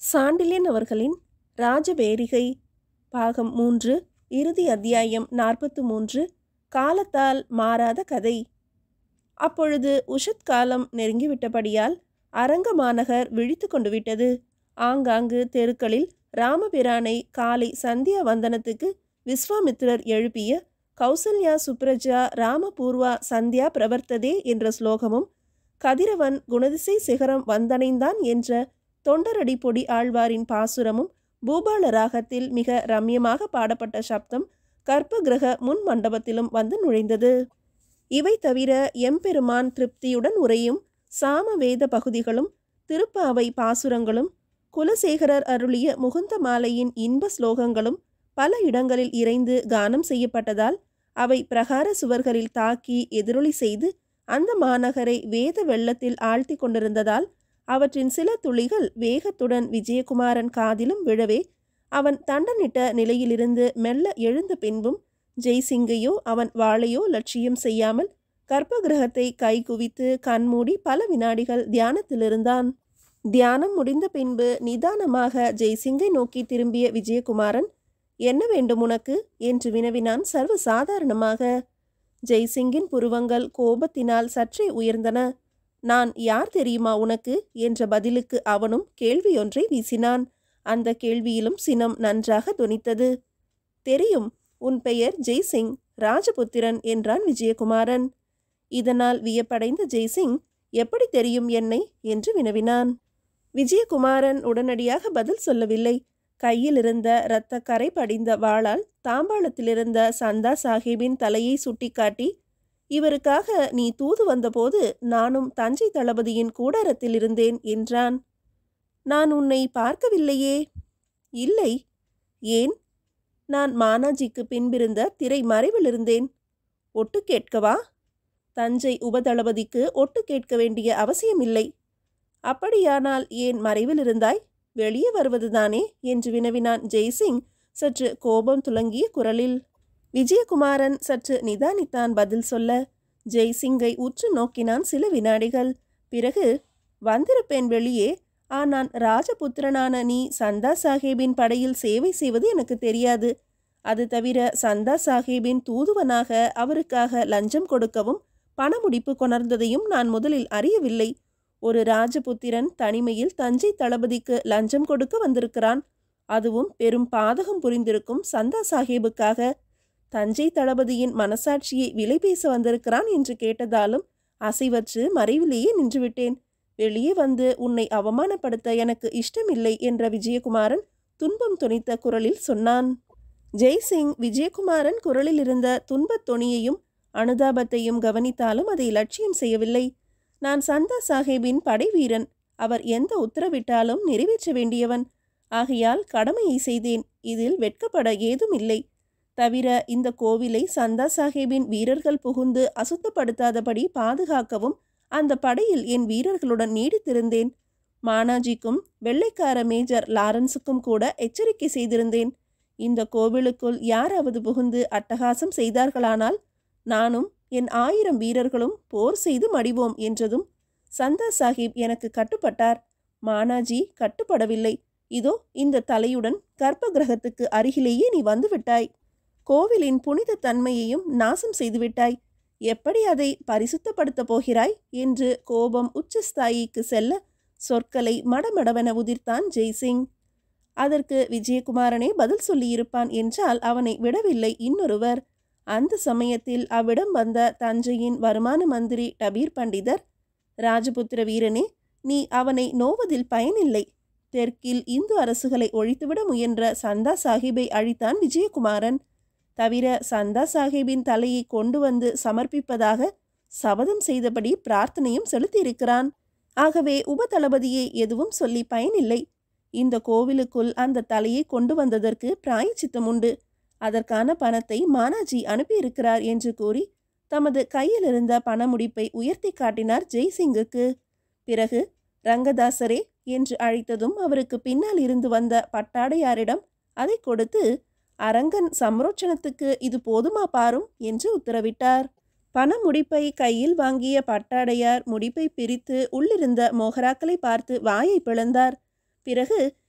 சாண்டில்யன் அவர்களின் ராஜவேரிகை பாகம் மூன்று இறுதி அத்தியாயம் நாற்பத்து மூன்று காலத்தால் மாறாத கதை அப்பொழுது உஷத் காலம் நெருங்கிவிட்டபடியால் அரங்க மாநகர் விழித்து கொண்டு விட்டது ஆங்காங்கு தெருக்களில் ராமபிரானை காலை சந்தியா வந்தனத்துக்கு விஸ்வாமித்திரர் எழுப்பிய கௌசல்யா சுப்ரஜா ராமபூர்வா சந்தியா பிரவர்த்ததே என்ற ஸ்லோகமும் கதிரவன் குணதிசை சிகரம் வந்தணைந்தான் என்ற தொண்டரடி பொடி ஆழ்வாரின் பாசுரமும் பூபால ராகத்தில் மிக ரம்யமாக பாடப்பட்ட சப்தம் கர்ப்பகிரக முன் மண்டபத்திலும் வந்து நுழைந்தது இவை தவிர எம்பெருமான் திருப்தியுடன் உரையும் சாம வேத பகுதிகளும் திருப்பாவை பாசுரங்களும் குலசேகரர் அருளிய முகுந்த மாலையின் இன்ப ஸ்லோகங்களும் பல இடங்களில் இறைந்து கானம் செய்யப்பட்டதால் அவை பிரகார சுவர்களில் தாக்கி எதிரொலி செய்து அந்த மாநகரை வேத வெள்ளத்தில் ஆழ்த்தி கொண்டிருந்ததால் அவற்றின் சில துளிகள் வேகத்துடன் விஜயகுமாரன் காதிலும் விழவே அவன் தண்டனிட்ட நிலையிலிருந்து மெல்ல எழுந்த பின்பும் ஜெய்சிங்கையோ அவன் வாளையோ லட்சியம் செய்யாமல் கர்ப்பகிரகத்தை கை குவித்து கண்மூடி பல வினாடிகள் தியானத்திலிருந்தான் தியானம் முடிந்த பின்பு நிதானமாக ஜெய்சிங்கை நோக்கி திரும்பிய விஜயகுமாரன் என்ன வேண்டும் உனக்கு என்று வினவினான் சர்வ சாதாரணமாக ஜெய்சிங்கின் புருவங்கள் கோபத்தினால் சற்றே உயர்ந்தன நான் யார் தெரியுமா உனக்கு என்ற பதிலுக்கு அவனும் கேள்வியொன்றை வீசினான் அந்த கேள்வியிலும் சினம் நன்றாக தொனித்தது தெரியும் உன் பெயர் ஜெய்சிங் ராஜபுத்திரன் என்றான் விஜயகுமாரன் இதனால் வியப்படைந்த ஜெய்சிங் எப்படி தெரியும் என்னை என்று வினவினான் விஜயகுமாரன் உடனடியாக பதில் சொல்லவில்லை கையில் இருந்த இரத்த கரை படிந்த வாளால் தாம்பாளத்திலிருந்த சந்தா சாஹிப்பின் தலையை சுட்டிக்காட்டி இவருக்காக நீ தூது வந்தபோது நானும் தஞ்சை தளபதியின் கூடாரத்தில் இருந்தேன் என்றான் நான் உன்னை பார்க்கவில்லையே இல்லை ஏன் நான் மானாஜிக்கு பின்பிருந்த திரை மறைவில் இருந்தேன் ஒட்டு கேட்கவா தஞ்சை உபதளபதிக்கு ஒட்டு கேட்க வேண்டிய அவசியமில்லை அப்படியானால் ஏன் மறைவில் இருந்தாய் வெளியே வருவதுதானே என்று வினவினான் ஜெய்சிங் சற்று கோபம் துலங்கிய குரலில் விஜயகுமாரன் சற்று நிதானித்தான் பதில் சொல்ல ஜெய்சிங்கை உற்று நோக்கினான் சில வினாடிகள் பிறகு வந்திருப்பேன் வெளியே ஆனால் ராஜபுத்திரனான நீ சந்தா சாஹேபின் படையில் சேவை செய்வது எனக்கு தெரியாது அது தவிர சந்தா சாஹேபின் தூதுவனாக அவருக்காக லஞ்சம் கொடுக்கவும் பணமுடிப்பு கொணர்ந்ததையும் நான் முதலில் அறியவில்லை ஒரு ராஜபுத்திரன் தனிமையில் தஞ்சை தளபதிக்கு லஞ்சம் கொடுக்க வந்திருக்கிறான் அதுவும் பெரும் பாதகம் புரிந்திருக்கும் சந்தா சாஹேபுக்காக தஞ்சை தளபதியின் மனசாட்சியை விலை பேச வந்திருக்கிறான் என்று கேட்டதாலும் அசைவற்று மறைவிலேயே நின்றுவிட்டேன் வெளியே வந்து உன்னை அவமானப்படுத்த எனக்கு இஷ்டமில்லை என்ற விஜயகுமாரன் துன்பம் துணித்த குரலில் சொன்னான் ஜெய்சிங் விஜயகுமாரன் குரலில் இருந்த துன்பத் தொனியையும் அனுதாபத்தையும் கவனித்தாலும் அதை லட்சியம் செய்யவில்லை நான் சந்தா சாஹேபின் படை வீரன் அவர் எந்த உத்தரவிட்டாலும் நிறைவேற்ற வேண்டியவன் ஆகையால் கடமையை செய்தேன் இதில் வெட்கப்பட ஏதும் இல்லை தவிர இந்த கோவிலை சந்தா சாஹேபின் வீரர்கள் புகுந்து அசுத்தப்படுத்தாதபடி பாதுகாக்கவும் அந்த படையில் என் வீரர்களுடன் நீடித்திருந்தேன் மானாஜிக்கும் வெள்ளைக்கார மேஜர் லாரன்ஸுக்கும் கூட எச்சரிக்கை செய்திருந்தேன் இந்த கோவிலுக்குள் யாராவது புகுந்து அட்டகாசம் செய்தார்களானால் நானும் என் ஆயிரம் வீரர்களும் போர் செய்து மடிவோம் என்றதும் சந்தா சாஹிப் எனக்கு கட்டுப்பட்டார் மானாஜி கட்டுப்படவில்லை இதோ இந்த தலையுடன் கர்ப்ப கிரகத்துக்கு அருகிலேயே நீ வந்துவிட்டாய் கோவிலின் புனித தன்மையையும் நாசம் செய்துவிட்டாய் எப்படி அதை பரிசுத்தப்படுத்தப் போகிறாய் என்று கோபம் உச்சஸ்தாயிக்கு செல்ல சொற்களை மடமடவென உதிர்த்தான் ஜெய்சிங் அதற்கு விஜயகுமாரனே பதில் சொல்லியிருப்பான் என்றால் அவனை விடவில்லை இன்னொருவர் அந்த சமயத்தில் அவ்விடம் வந்த தஞ்சையின் வருமான மந்திரி டபீர் பண்டிதர் ராஜபுத்திர வீரனே நீ அவனை நோவதில் பயனில்லை தெற்கில் இந்து அரசுகளை ஒழித்துவிட முயன்ற சந்தா சாஹிப்பை அழித்தான் விஜயகுமாரன் தவிர சந்தா சாஹிப்பின் தலையை கொண்டு வந்து சமர்ப்பிப்பதாக சபதம் செய்தபடி பிரார்த்தனையும் செலுத்தியிருக்கிறான் ஆகவே உபதளபதியை எதுவும் சொல்லி பயனில்லை இந்த கோவிலுக்குள் அந்த தலையை கொண்டு வந்ததற்கு பிராயச்சித்தம் உண்டு அதற்கான பணத்தை மானாஜி அனுப்பியிருக்கிறார் என்று கூறி தமது கையில் இருந்த பணமுடிப்பை உயர்த்தி காட்டினார் ஜெய்சிங்குக்கு பிறகு ரங்கதாசரே என்று அழைத்ததும் அவருக்கு பின்னால் இருந்து வந்த பட்டாடையாரிடம் அதை கொடுத்து அரங்கன் சம்ரோச்சனத்துக்கு இது போதுமா பாரும் என்று உத்தரவிட்டார் பண முடிப்பை கையில் வாங்கிய பட்டாடையார் முடிப்பை பிரித்து உள்ளிருந்த மோகராக்களை பார்த்து வாயை பிளந்தார் பிறகு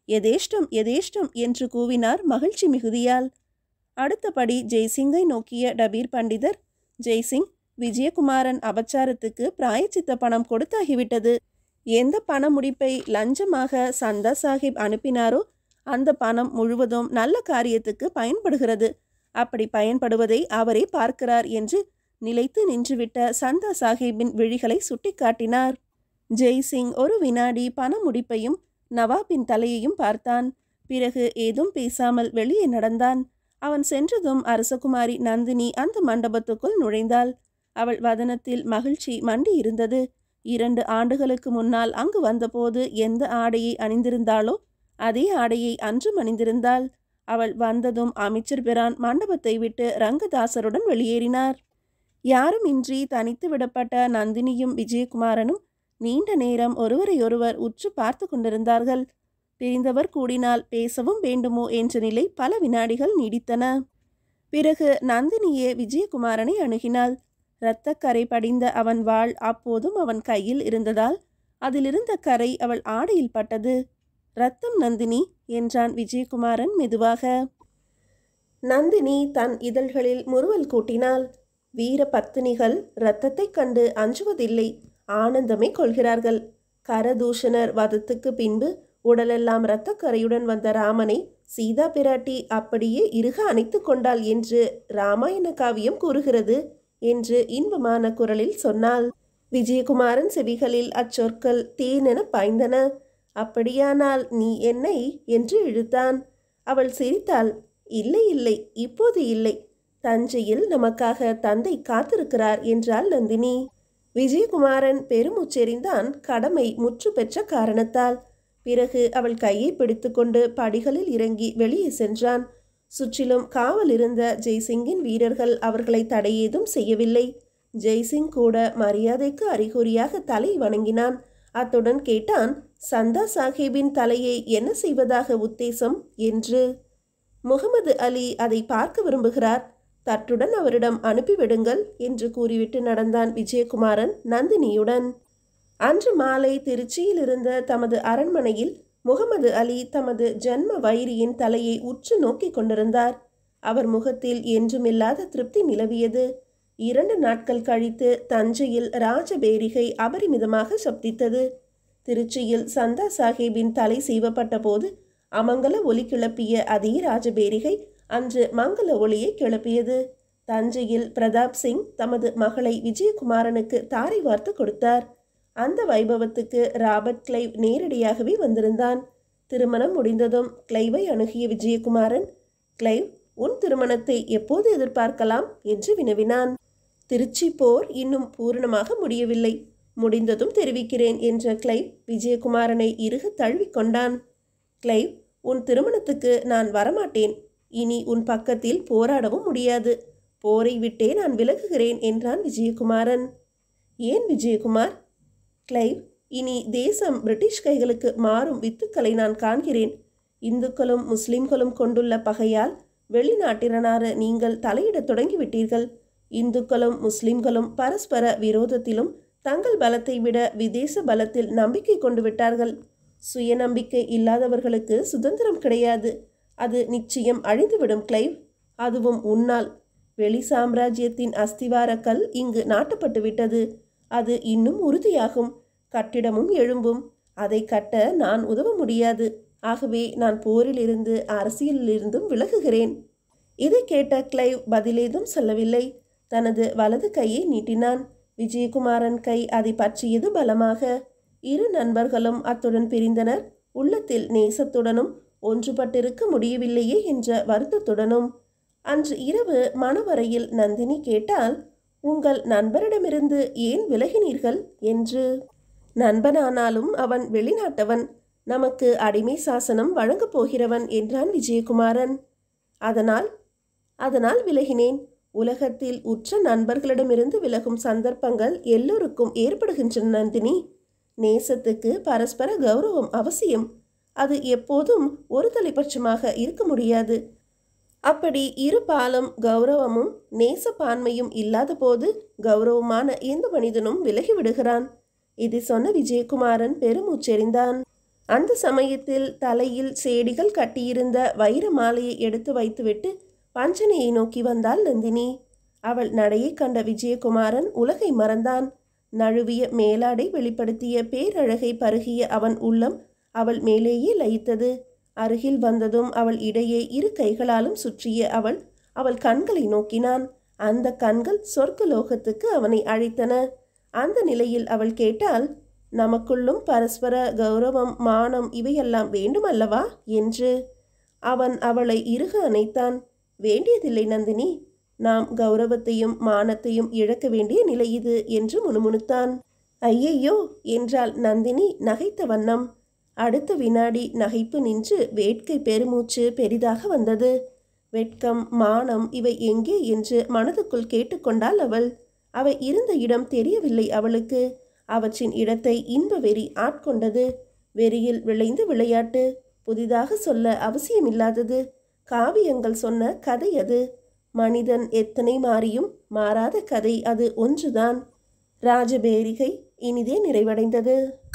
எதேஷ்டம் எதேஷ்டம் என்று கூவினார் மகிழ்ச்சி மிகுதியால் அடுத்தபடி ஜெய்சிங்கை நோக்கிய டபீர் பண்டிதர் ஜெய்சிங் விஜயகுமாரன் அபச்சாரத்துக்கு பிராயச்சித்த பணம் கொடுத்தாகிவிட்டது எந்த பண முடிப்பை லஞ்சமாக சந்தா சாஹிப் அனுப்பினாரோ அந்த பணம் முழுவதும் நல்ல காரியத்துக்கு பயன்படுகிறது அப்படி பயன்படுவதை அவரே பார்க்கிறார் என்று நிலைத்து நின்றுவிட்ட சந்தா சாஹிப்பின் விழிகளை சுட்டிக்காட்டினார் ஜெய்சிங் ஒரு வினாடி பண முடிப்பையும் நவாபின் தலையையும் பார்த்தான் பிறகு ஏதும் பேசாமல் வெளியே நடந்தான் அவன் சென்றதும் அரசகுமாரி நந்தினி அந்த மண்டபத்துக்குள் நுழைந்தாள் அவள் வதனத்தில் மகிழ்ச்சி மண்டி இருந்தது இரண்டு ஆண்டுகளுக்கு முன்னால் அங்கு வந்தபோது எந்த ஆடையை அணிந்திருந்தாளோ அதே ஆடையை அன்றும் அணிந்திருந்தாள் அவள் வந்ததும் அமைச்சர் பிரான் மண்டபத்தை விட்டு ரங்கதாசருடன் வெளியேறினார் யாரும் இன்றி தனித்து விடப்பட்ட நந்தினியும் விஜயகுமாரனும் நீண்ட நேரம் ஒருவரையொருவர் உற்று பார்த்து கொண்டிருந்தார்கள் பிரிந்தவர் கூடினால் பேசவும் வேண்டுமோ என்ற நிலை பல வினாடிகள் நீடித்தன பிறகு நந்தினியே விஜயகுமாரனை அணுகினாள் இரத்தக் கரை படிந்த அவன் வாள் அப்போதும் அவன் கையில் இருந்ததால் அதிலிருந்த கரை அவள் ஆடையில் பட்டது ரத்தம் நந்தினி என்றான் விஜயகுமாரன் மெதுவாக நந்தினி தன் இதழ்களில் முறுவல் கூட்டினாள் வீர பத்தினிகள் இரத்தத்தைக் கண்டு அஞ்சுவதில்லை ஆனந்தமே கொள்கிறார்கள் கரதூஷணர் வதத்துக்கு பின்பு உடலெல்லாம் இரத்தக்கரையுடன் வந்த ராமனை சீதா பிராட்டி அப்படியே இறுக அணைத்து கொண்டாள் என்று ராமாயண காவியம் கூறுகிறது என்று இன்பமான குரலில் சொன்னாள் விஜயகுமாரன் செவிகளில் அச்சொற்கள் தேனென பாய்ந்தன அப்படியானால் நீ என்னை என்று இழுத்தான் அவள் சிரித்தாள் இல்லை இல்லை இப்போது இல்லை தஞ்சையில் நமக்காக தந்தை காத்திருக்கிறார் என்றாள் நந்தினி விஜயகுமாரன் பெருமுச்செறிந்தான் கடமை முற்று பெற்ற காரணத்தால் பிறகு அவள் கையை பிடித்துக்கொண்டு படிகளில் இறங்கி வெளியே சென்றான் சுற்றிலும் காவல் இருந்த ஜெய்சிங்கின் வீரர்கள் அவர்களை தடையேதும் செய்யவில்லை ஜெய்சிங் கூட மரியாதைக்கு அறிகுறியாக தலை வணங்கினான் அத்துடன் கேட்டான் சந்தா சாஹிப்பின் தலையை என்ன செய்வதாக உத்தேசம் என்று முகமது அலி அதை பார்க்க விரும்புகிறார் தட்டுடன் அவரிடம் அனுப்பிவிடுங்கள் என்று கூறிவிட்டு நடந்தான் விஜயகுமாரன் நந்தினியுடன் அன்று மாலை திருச்சியில் இருந்த தமது அரண்மனையில் முகமது அலி தமது ஜன்ம வைரியின் தலையை உற்று நோக்கிக் கொண்டிருந்தார் அவர் முகத்தில் என்றுமில்லாத திருப்தி நிலவியது இரண்டு நாட்கள் கழித்து தஞ்சையில் ராஜபேரிகை அபரிமிதமாக சப்தித்தது திருச்சியில் சந்தா சாஹிப்பின் தலை சீவப்பட்ட போது அமங்கல ஒலி கிளப்பிய அதே ராஜபேரிகை அன்று மங்கள ஒளியை கிளப்பியது தஞ்சையில் பிரதாப் சிங் தமது மகளை விஜயகுமாரனுக்கு தாரை வார்த்து கொடுத்தார் அந்த வைபவத்துக்கு ராபர்ட் கிளைவ் நேரடியாகவே வந்திருந்தான் திருமணம் முடிந்ததும் கிளைவை அணுகிய விஜயகுமாரன் கிளைவ் உன் திருமணத்தை எப்போது எதிர்பார்க்கலாம் என்று வினவினான் திருச்சி போர் இன்னும் பூரணமாக முடியவில்லை முடிந்ததும் தெரிவிக்கிறேன் என்ற கிளைவ் விஜயகுமாரனை இறுக தழுவிக்கொண்டான் கிளைவ் உன் திருமணத்துக்கு நான் வரமாட்டேன் இனி உன் பக்கத்தில் போராடவும் முடியாது போரை விட்டே நான் விலகுகிறேன் என்றான் விஜயகுமாரன் ஏன் விஜயகுமார் கிளைவ் இனி தேசம் பிரிட்டிஷ் கைகளுக்கு மாறும் வித்துக்களை நான் காண்கிறேன் இந்துக்களும் முஸ்லிம்களும் கொண்டுள்ள பகையால் வெளிநாட்டினரான நீங்கள் தலையிடத் தொடங்கிவிட்டீர்கள் இந்துக்களும் முஸ்லிம்களும் பரஸ்பர விரோதத்திலும் தங்கள் பலத்தை விட விதேச பலத்தில் நம்பிக்கை கொண்டு விட்டார்கள் சுயநம்பிக்கை இல்லாதவர்களுக்கு சுதந்திரம் கிடையாது அது நிச்சயம் அழிந்துவிடும் கிளைவ் அதுவும் உன்னால் வெளி சாம்ராஜ்யத்தின் அஸ்திவாரக்கல் இங்கு நாட்டப்பட்டு விட்டது அது இன்னும் உறுதியாகும் கட்டிடமும் எழும்பும் அதை கட்ட நான் உதவ முடியாது ஆகவே நான் போரிலிருந்து அரசியலிலிருந்தும் விலகுகிறேன் இதை கேட்ட கிளைவ் பதிலேதும் சொல்லவில்லை தனது வலது கையை நீட்டினான் விஜயகுமாரன் கை அதை பற்றியது பலமாக இரு நண்பர்களும் அத்துடன் பிரிந்தனர் உள்ளத்தில் நேசத்துடனும் ஒன்றுபட்டிருக்க முடியவில்லையே என்ற வருத்தத்துடனும் அன்று இரவு மணவரையில் நந்தினி கேட்டால் உங்கள் நண்பரிடமிருந்து ஏன் விலகினீர்கள் என்று நண்பனானாலும் அவன் வெளிநாட்டவன் நமக்கு அடிமை சாசனம் வழங்கப் போகிறவன் என்றான் விஜயகுமாரன் அதனால் அதனால் விலகினேன் உலகத்தில் உற்ற நண்பர்களிடமிருந்து விலகும் சந்தர்ப்பங்கள் எல்லோருக்கும் ஏற்படுகின்றன நந்தினி நேசத்துக்கு பரஸ்பர கௌரவம் அவசியம் அது எப்போதும் ஒரு தலைபட்சமாக இருக்க முடியாது அப்படி இரு பாலும் கௌரவமும் நேசப்பான்மையும் இல்லாத போது கௌரவமான எந்த மனிதனும் விலகி விடுகிறான் இதை சொன்ன விஜயகுமாரன் பெருமூச்செறிந்தான் அந்த சமயத்தில் தலையில் சேடிகள் கட்டியிருந்த வைர மாலையை எடுத்து வைத்துவிட்டு பஞ்சனையை நோக்கி வந்தாள் நந்தினி அவள் நடையை கண்ட விஜயகுமாரன் உலகை மறந்தான் நழுவிய மேலாடை வெளிப்படுத்திய பேரழகை பருகிய அவன் உள்ளம் அவள் மேலேயே லயித்தது அருகில் வந்ததும் அவள் இடையே இரு கைகளாலும் சுற்றிய அவள் அவள் கண்களை நோக்கினான் அந்த கண்கள் சொர்க்க லோகத்துக்கு அவனை அழைத்தன அந்த நிலையில் அவள் கேட்டால் நமக்குள்ளும் பரஸ்பர கௌரவம் மானம் இவையெல்லாம் வேண்டுமல்லவா என்று அவன் அவளை இறுக அணைத்தான் வேண்டியதில்லை நந்தினி நாம் கௌரவத்தையும் மானத்தையும் இழக்க வேண்டிய நிலை இது என்று முணுமுணுத்தான் ஐயையோ என்றாள் நந்தினி நகைத்த வண்ணம் அடுத்த வினாடி நகைப்பு நின்று வேட்கை பெருமூச்சு பெரிதாக வந்தது வெட்கம் மானம் இவை எங்கே என்று மனதுக்குள் கேட்டுக்கொண்டாள் அவள் அவை இருந்த இடம் தெரியவில்லை அவளுக்கு அவற்றின் இடத்தை இன்ப வெறி ஆட்கொண்டது வெறியில் விளைந்த விளையாட்டு புதிதாக சொல்ல அவசியமில்லாதது காவியங்கள் சொன்ன கதை அது மனிதன் எத்தனை மாறியும் மாறாத கதை அது ஒன்றுதான் ராஜபேரிகை இனிதே நிறைவடைந்தது